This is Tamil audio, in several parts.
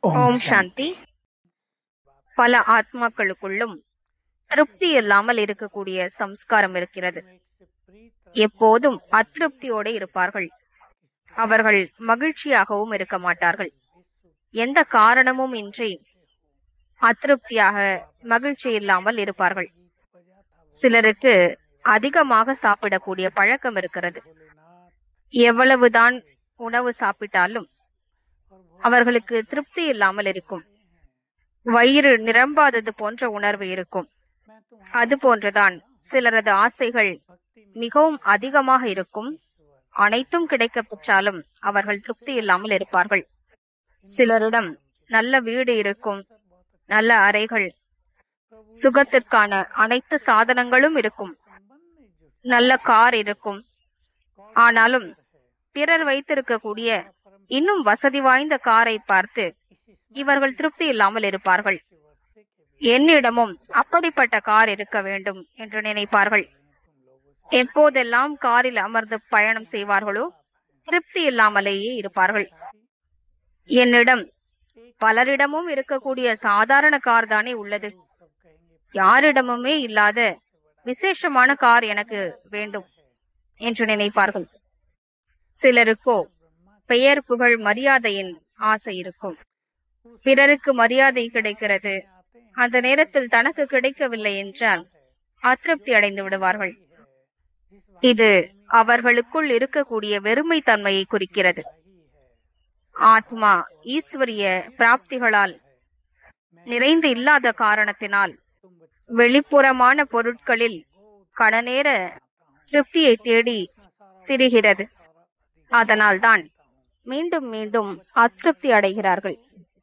ஓம் சாந்தி பல ஆத்மாக்களுக்குள்ளும் திருப்தி இல்லாமல் இருக்கக்கூடிய சம்ஸ்காரம் இருக்கிறது எப்போதும் அதிருப்தியோடு இருப்பார்கள் அவர்கள் மகிழ்ச்சியாகவும் இருக்க மாட்டார்கள் எந்த காரணமும் இன்றி அதிருப்தியாக மகிழ்ச்சி இல்லாமல் இருப்பார்கள் சிலருக்கு அதிகமாக சாப்பிடக்கூடிய பழக்கம் இருக்கிறது எவ்வளவுதான் உணவு சாப்பிட்டாலும் அவர்களுக்கு திருப்தி இல்லாமல் இருக்கும் வயிறு நிரம்பாதது போன்ற உணர்வு இருக்கும் அது போன்றுதான் சிலரது ஆசைகள் மிகவும் அதிகமாக இருக்கும் அனைத்தும் கிடைக்க பெற்றாலும் அவர்கள் திருப்தி இல்லாமல் இருப்பார்கள் சிலரிடம் நல்ல வீடு இருக்கும் நல்ல அறைகள் சுகத்திற்கான அனைத்து சாதனங்களும் இருக்கும் நல்ல கார் இருக்கும் ஆனாலும் பிறர் வைத்திருக்கக்கூடிய இன்னும் வசதி வாய்ந்த காரை பார்த்து இவர்கள் திருப்தி இல்லாமல் இருப்பார்கள் என்னிடமும் அப்படிப்பட்ட கார் இருக்க வேண்டும் என்று நினைப்பார்கள் எப்போதெல்லாம் காரில் அமர்ந்து பயணம் செய்வார்களோ திருப்தி இல்லாமலேயே இருப்பார்கள் என்னிடம் பலரிடமும் இருக்கக்கூடிய சாதாரண கார் தானே உள்ளது யாரிடமுமே இல்லாத விசேஷமான கார் எனக்கு வேண்டும் என்று நினைப்பார்கள் சிலருக்கோ பெயர் புகழ் மரியாதையின் ஆசை இருக்கும் பிறருக்கு மரியாதை கிடைக்கிறது அந்த நேரத்தில் தனக்கு கிடைக்கவில்லை என்றால் அதிருப்தி அடைந்து விடுவார்கள் இது அவர்களுக்குள் இருக்கக்கூடிய வெறுமை தன்மையை குறிக்கிறது ஆத்மா ஈஸ்வரிய பிராப்திகளால் நிறைந்து இல்லாத காரணத்தினால் வெளிப்புறமான பொருட்களில் கணநேர திருப்தியை தேடி திரிகிறது அதனால்தான் மீண்டும் மீண்டும் அதிருப்தி அடைகிறார்கள்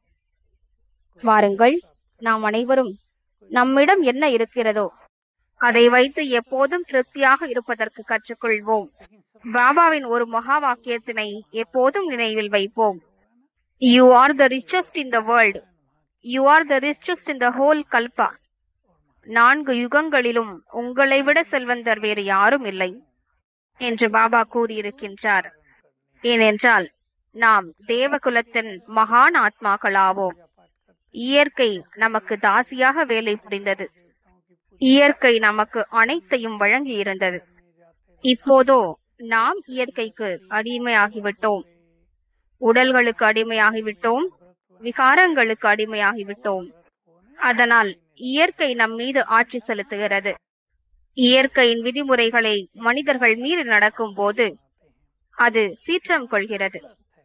வாருங்கள் நாம் அனைவரும் நம்மிடம் என்ன இருக்கிறதோ அதை வைத்து எப்போதும் திருப்தியாக இருப்பதற்கு கற்றுக்கொள்வோம் பாபாவின் ஒரு மகா வாக்கியத்தினை எப்போதும் நினைவில் வைப்போம் you are the richest in the world you are the richest in the whole கல்பா நான்கு யுகங்களிலும் உங்களை விட செல்வந்தர் வேறு யாரும் இல்லை என்று பாபா கூறியிருக்கின்றார் ஏனென்றால் நாம் தேவகுலத்தின் மகான் ஆத்மாக்களாவோம் இயற்கை நமக்கு தாசியாக வேலை புரிந்தது இயற்கை நமக்கு அனைத்தையும் வழங்கி இருந்தது இப்போதோ நாம் இயற்கைக்கு அடிமையாகிவிட்டோம் உடல்களுக்கு அடிமையாகிவிட்டோம் விகாரங்களுக்கு அடிமையாகிவிட்டோம் அதனால் இயற்கை நம் மீது ஆட்சி செலுத்துகிறது இயற்கையின் விதிமுறைகளை மனிதர்கள் மீறி நடக்கும் போது அது சீற்றம் கொள்கிறது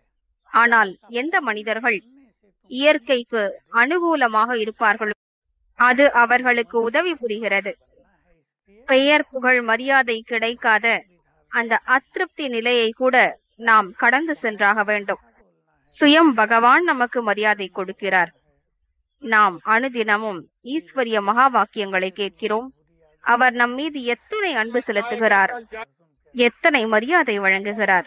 ஆனால் எந்த மனிதர்கள் இயற்கைக்கு அனுகூலமாக இருப்பார்களோ அது அவர்களுக்கு உதவி புரிகிறது பெயர் புகழ் மரியாதை கிடைக்காத அந்த அதிருப்தி நிலையை கூட நாம் கடந்து சென்றாக வேண்டும் சுயம் பகவான் நமக்கு மரியாதை கொடுக்கிறார் நாம் அனுதினமும் ஈஸ்வரிய மகா வாக்கியங்களை கேட்கிறோம் அவர் நம் மீது எத்தனை அன்பு செலுத்துகிறார் எத்தனை மரியாதை வழங்குகிறார்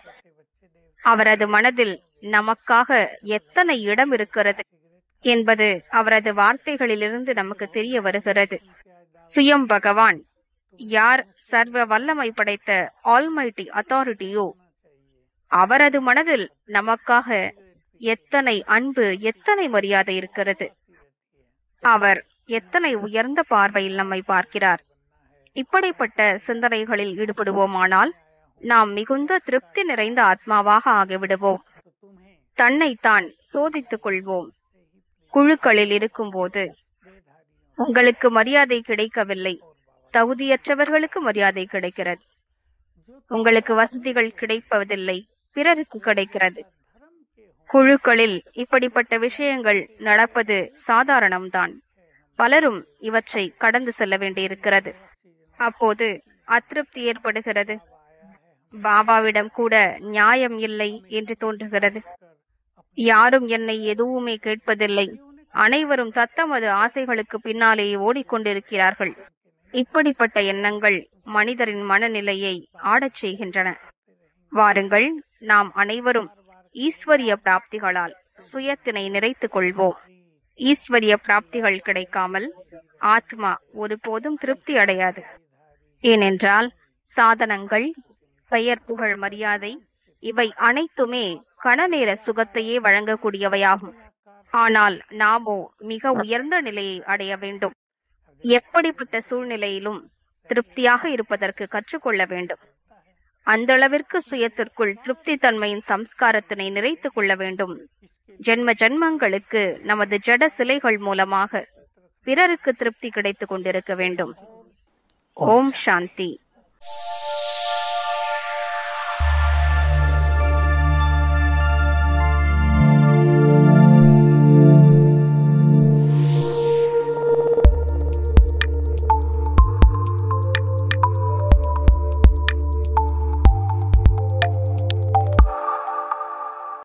அவரது மனதில் நமக்காக எத்தனை இடம் இருக்கிறது என்பது அவரது வார்த்தைகளிலிருந்து நமக்கு தெரிய வருகிறது சுயம் பகவான் யார் சர்வ வல்லமை படைத்த ஆல்மைட்டி அத்தாரிட்டியோ அவரது மனதில் நமக்காக எத்தனை அன்பு எத்தனை மரியாதை இருக்கிறது அவர் எத்தனை உயர்ந்த பார்வையில் நம்மை பார்க்கிறார் இப்படிப்பட்ட சிந்தனைகளில் ஈடுபடுவோமானால் நாம் மிகுந்த திருப்தி நிறைந்த ஆத்மாவாக ஆகிவிடுவோம் தன்னைத்தான் சோதித்துக் கொள்வோம் குழுக்களில் இருக்கும்போது உங்களுக்கு மரியாதை கிடைக்கவில்லை தகுதியற்றவர்களுக்கு மரியாதை கிடைக்கிறது உங்களுக்கு வசதிகள் கிடைப்பதில்லை பிறருக்கு கிடைக்கிறது குழுக்களில் இப்படிப்பட்ட விஷயங்கள் நடப்பது சாதாரணம்தான் பலரும் இவற்றை கடந்து செல்ல வேண்டியிருக்கிறது அப்போது அதிருப்தி ஏற்படுகிறது பாபாவிடம் கூட நியாயம் இல்லை என்று தோன்றுகிறது யாரும் என்னை எதுவுமே கேட்பதில்லை அனைவரும் தத்தமது ஆசைகளுக்கு பின்னாலேயே ஓடிக்கொண்டிருக்கிறார்கள் இப்படிப்பட்ட எண்ணங்கள் மனிதரின் மனநிலையை ஆடச் செய்கின்றன வாருங்கள் நாம் அனைவரும் ஈஸ்வரிய பிராப்திகளால் சுயத்தினை நிறைத்துக் கொள்வோம் ஈஸ்வரிய பிராப்திகள் கிடைக்காமல் ஆத்மா ஒருபோதும் திருப்தி அடையாது ஏனென்றால் சாதனங்கள் பெயர் புகழ் மரியாதை இவை அனைத்துமே கணநேர சுகத்தையே வழங்கக்கூடியவையாகும் ஆனால் நாமோ மிக உயர்ந்த நிலையை அடைய வேண்டும் எப்படிப்பட்ட சூழ்நிலையிலும் திருப்தியாக இருப்பதற்கு கற்றுக்கொள்ள வேண்டும் அந்த அளவிற்கு சுயத்திற்குள் திருப்தி தன்மையின் சம்ஸ்காரத்தினை நிறைத்துக் கொள்ள வேண்டும் ஜென்ம ஜென்மங்களுக்கு நமது ஜட சிலைகள் மூலமாக பிறருக்கு திருப்தி கிடைத்துக் கொண்டிருக்க வேண்டும் ஓம் சாந்தி